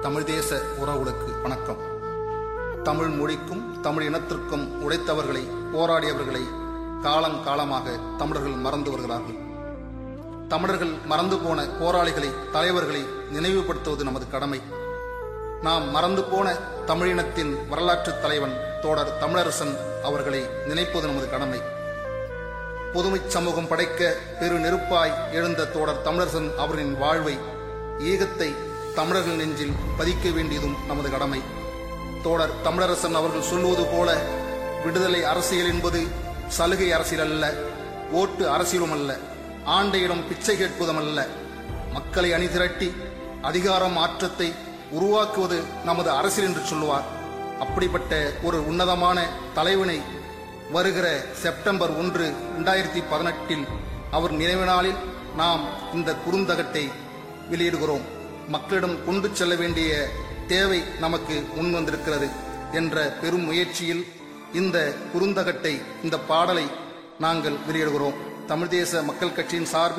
தமிழ் தேச உறவுகளுக்கு வணக்கம் தமிழ் மொழிக்கும் தமிழ் இனத்திற்கும் உழைத்தவர்களை போராடியவர்களை காலங்காலமாக தமிழர்கள் மறந்து வருகிறார்கள் தமிழர்கள் மறந்து போன போராளிகளை தலைவர்களை நினைவுபடுத்துவது நமது கடமை நாம் மறந்து போன தமிழினத்தின் வரலாற்றுத் தலைவன் தோடர் தமிழரசன் அவர்களை நினைப்பது நமது கடமை பொதுமைச் சமூகம் படைக்க பெரு நெருப்பாய் எழுந்த தோடர் தமிழரசன் அவரின் வாழ்வை ஈகத்தை தமிழர்கள் நெஞ்சில் பதிக்க வேண்டியதும் நமது கடமை தோடர் தமிழரசன் அவர்கள் சொல்லுவது போல விடுதலை அரசியல் என்பது சலுகை அரசியல் அல்ல ஓட்டு அரசியலும் அல்ல ஆண்டையிடம் பிச்சை கேட்பதும் அல்ல மக்களை அணிதிரட்டி அதிகாரம் மாற்றத்தை உருவாக்குவது நமது அரசியல் என்று சொல்லுவார் அப்படிப்பட்ட ஒரு உன்னதமான தலைவனை வருகிற செப்டம்பர் ஒன்று இரண்டாயிரத்தி பதினெட்டில் அவர் நினைவு நாளில் நாம் இந்த குறுந்தகட்டை வெளியிடுகிறோம் மக்களிடம் கொண்டு செல்ல வேண்டிய தேவை நமக்கு முன் வந்திருக்கிறது என்ற பெரும் முயற்சியில் இந்த குறுந்தகட்டை இந்த பாடலை நாங்கள் வெளியிடுகிறோம் தமிழ் தேச மக்கள் கட்சியின் சார்பில்